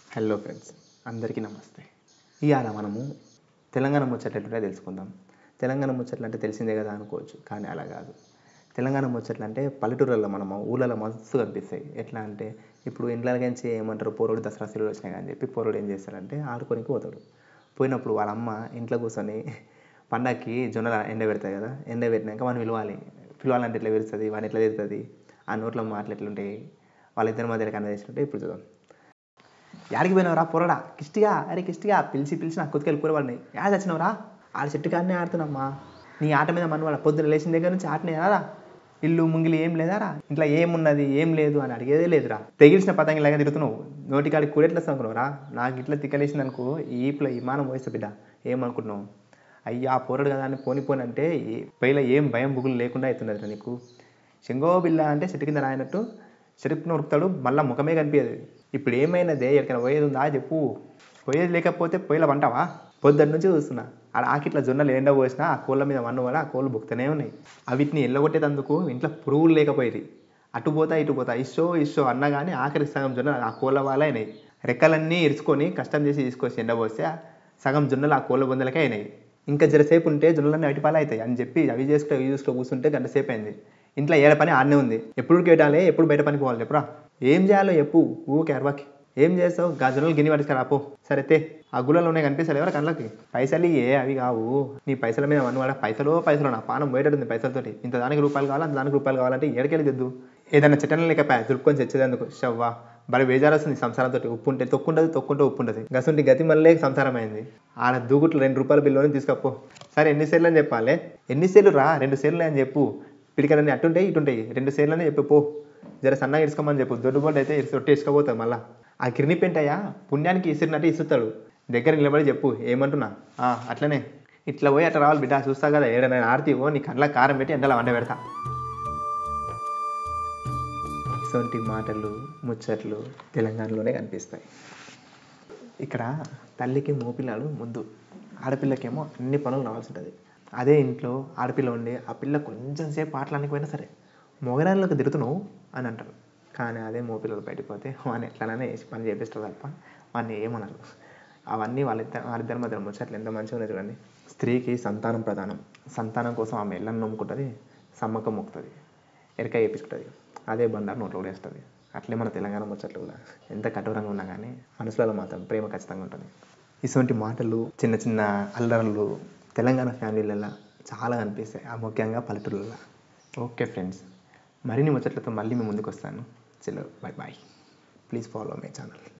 hello friends అందరికీ నమస్తే ఇవాళ మనము తెలంగాణ ముచ్చట్లంటే తెలుసుకుందాం తెలంగాణ ముచ్చట్లు అంటే తెలిసిందే కదా అనుకోవచ్చు కానీ అలా కాదు తెలంగాణ ముచ్చట్లు అంటే పల్లెటూరులలో మనము ఊళ్ళలో మస్తు కనిపిస్తాయి ఎట్లా అంటే ఇప్పుడు ఇంట్లోకించి ఏమంటారు పోరోడు దసరా సెలవులు వచ్చినాయి అని చెప్పి పోరోడు ఏం చేస్తాడంటే ఆడుకోనికి పోతాడు పోయినప్పుడు వాళ్ళ అమ్మ ఇంట్లో కూర్చొని పండగకి జొన్నలు ఎండ పెడతాయి కదా ఎండ పెట్టినాక మనం పిలవాలి పిలవాలంటే ఎట్లా పెడుతుంది వాడిని ఎట్లా తిడుతుంది ఆ నోట్లో మాటలు ఎట్లుంటాయి వాళ్ళిద్దరి మధ్యలో కన్నా చేసినట్టు ఇప్పుడు చూద్దాం యాడికి పోయినవరా పొరడా కిష్టిగా అరే కిష్టిగా పిలిచి పిలిచి నాకు కొద్దిగా కూర పడినాయి యాడ వచ్చినవరా ఆడ చెట్టు కాడనే ఆడుతున్నామ్మా నీ ఆట మీద మనవాడ పొద్దున లేచిన దగ్గర నుంచి ఆటనే రా ఇల్లు ముంగిలి ఏం లేదారా ఇంట్లో ఏమున్నది ఏం లేదు అని అడిగేదే లేదురా తెగిలిసిన పతంగి లాగా తిరుగుతున్నావు నోటికాడికి కూడా ఎట్లా అనుకున్నావురా నాకు ఇట్లా తిక్కలేసింది అనుకో ఈపులో విమానం పోయిస్తా బిడ్డ ఏమనుకుంటున్నావు అయ్యా పోరడు కదా అని పోని పోని అంటే ఏ- పైల ఏం భయం బుగులు లేకుండా అవుతున్నది నీకు శంగో బిల్ల అంటే చెట్టు కింద రాయినట్టు చెరుకుని ఉరుకుతాడు మళ్ళీ ముఖమే కనిపించదు ఇప్పుడు ఏమైనదే ఎక్కడికైనా పోయేది ఉందా చెప్పు పోయేది లేకపోతే పొయ్యిల వంటవా పొద్దున్న నుంచి చూస్తున్నా ఆడ ఆకిట్ల జొన్నలు ఎండ పోసినా ఆ కోళ్ళ మీద మన్ను వల్ల ఆ కోళ్ళు బుక్తనే ఉన్నాయి అవిటిని ఎల్లగొట్టేటందుకు ఇంట్లో పురుగులు లేకపోయేది అటు పోతా ఇటు పోతా ఇష్టో ఇష్టో అన్నా కానీ ఆఖరి సగం జొన్నలు ఆ కోళ్ళ వాళ్ళే అయినాయి రెక్కలన్నీ ఇరుచుకొని కష్టం చేసి తీసుకొచ్చి ఎండ పోస్తే సగం జొన్నలు ఆ కోళ్ళ బొందలకే అయినాయి ఇంకా జరసేపు ఉంటే జొన్నలన్నీ అటిపాలు అవుతాయి అని చెప్పి అవి చేసుకుంటూ అవి చూస్తూ కూర్చుంటే గంట సేపు అయింది ఇంట్లో ఏడ పని ఆడనే ఉంది ఎప్పుడు కేటాలి ఎప్పుడు బయట పనికి పోవాలి చెప్పురా ఏం చేయాలో చెప్పు ఊకే అరవాకి ఏం చేస్తావు గా జొన్నలు గిన్నె పట్టుకురా పో సరే తే ఆ గుళ్ళలో ఉన్నాయి కనిపిస్తాయి ఎవరా కళ్ళకి పైసలు ఏ అవి కావు నీ పైసల మీద వన్నువాడ పైసలు పైసలు నా పానం పోయేటట్టుంది పైసలతోటి ఇంత దానికి రూపాయలు కావాలి అంత దానికి రూపాయలు కావాలంటే ఏడకెళ్ళి తెద్దు ఏదైనా చెట్టన లేకపోయా దులుపుకొని తెచ్చేదందుకు షవ్వా బలి బేజారు వస్తుంది సంసారంతో ఉప్పు ఉంటే తొక్కుంటుంది తొక్కుంటే ఉప్పు ఉంటుంది గసుంటి గతి మళ్ళీ సంసారం అయింది ఆడ దూగుట్లు రెండు రూపాయల బిల్లుని తీసుకపో సరే ఎన్ని సేర్లు అని చెప్పాలి ఎన్ని సేర్లు రా రెండు సేర్లు అని చెప్పు పిడికలన్నీ అట్టుంటాయి ఇటుంటాయి రెండు సేర్లు అని చెప్పు పో జర సన్నగా ఇసుకోమని చెప్పు దొడ్డుబోటు అయితే ఇసు- రొట్టె ఇసుకపోతావు మళ్ళా ఆ కిరిని పెంటయ్యా పుణ్యానికి ఇసిరినట్టు ఇసుతాడు దగ్గర నిలబడి చెప్పు ఏమంటున్నా ఆ, అట్లనే ఇట్లా పోయి అట్లా రావాలి బిడ్డ చూస్తా కదా ఏడైనా ఆడతీవో నీ కళ్ళ కారం పెట్టి ఎండలా వంట పెడతా ఇటువంటి మాటలు ముచ్చట్లు తెలంగాణలోనే కనిపిస్తాయి ఇక్కడ తల్లికి మోపిల్లాడు ముందు ఆడపిల్లకేమో అన్ని పనులు రావాల్సి ఉంటుంది అదే ఇంట్లో ఆడపిల్ల ఉండి ఆ పిల్ల కొంచెం సేపు ఆటలానికి పోయినా సరే మొగరాళ్ళకి తిరుగుతున్నావు అని అంటారు కానీ అదే మోపిల్లలు బయటకు పోతే వాడిని ఎట్లానే వేసి పని చేపిస్తారు తప్ప వాడిని ఏమనరు అవన్నీ వాళ్ళిద్దరు వాళ్ళిద్దరి మధ్య ముచ్చట్లు ఎంత మంచిగా ఉన్నాయి చూడండి స్త్రీకి సంతానం ప్రధానం సంతానం కోసం ఆమె ఎల్లని నమ్ముకుంటుంది సమ్మకం మొక్కుతుంది ఎరక వేయించుకుంటుంది అదే బండారు నోట్లో కూడా వేస్తుంది అట్లే మన తెలంగాణ ముచ్చట్లు కూడా ఎంత కఠోరంగా ఉన్నా కానీ మనసులలో మాత్రం ప్రేమ ఖచ్చితంగా ఉంటుంది ఇటువంటి మాటలు చిన్న చిన్న అల్లర్లు తెలంగాణ ఫ్యామిలీలలో చాలా కనిపిస్తాయి ఆ ముఖ్యంగా పల్లెటూళ్ళలో ఓకే ఫ్రెండ్స్ మరిన్ని ముచ్చట్లతో మళ్ళీ మీ ముందుకు వస్తాను చలో bye bye please follow my channel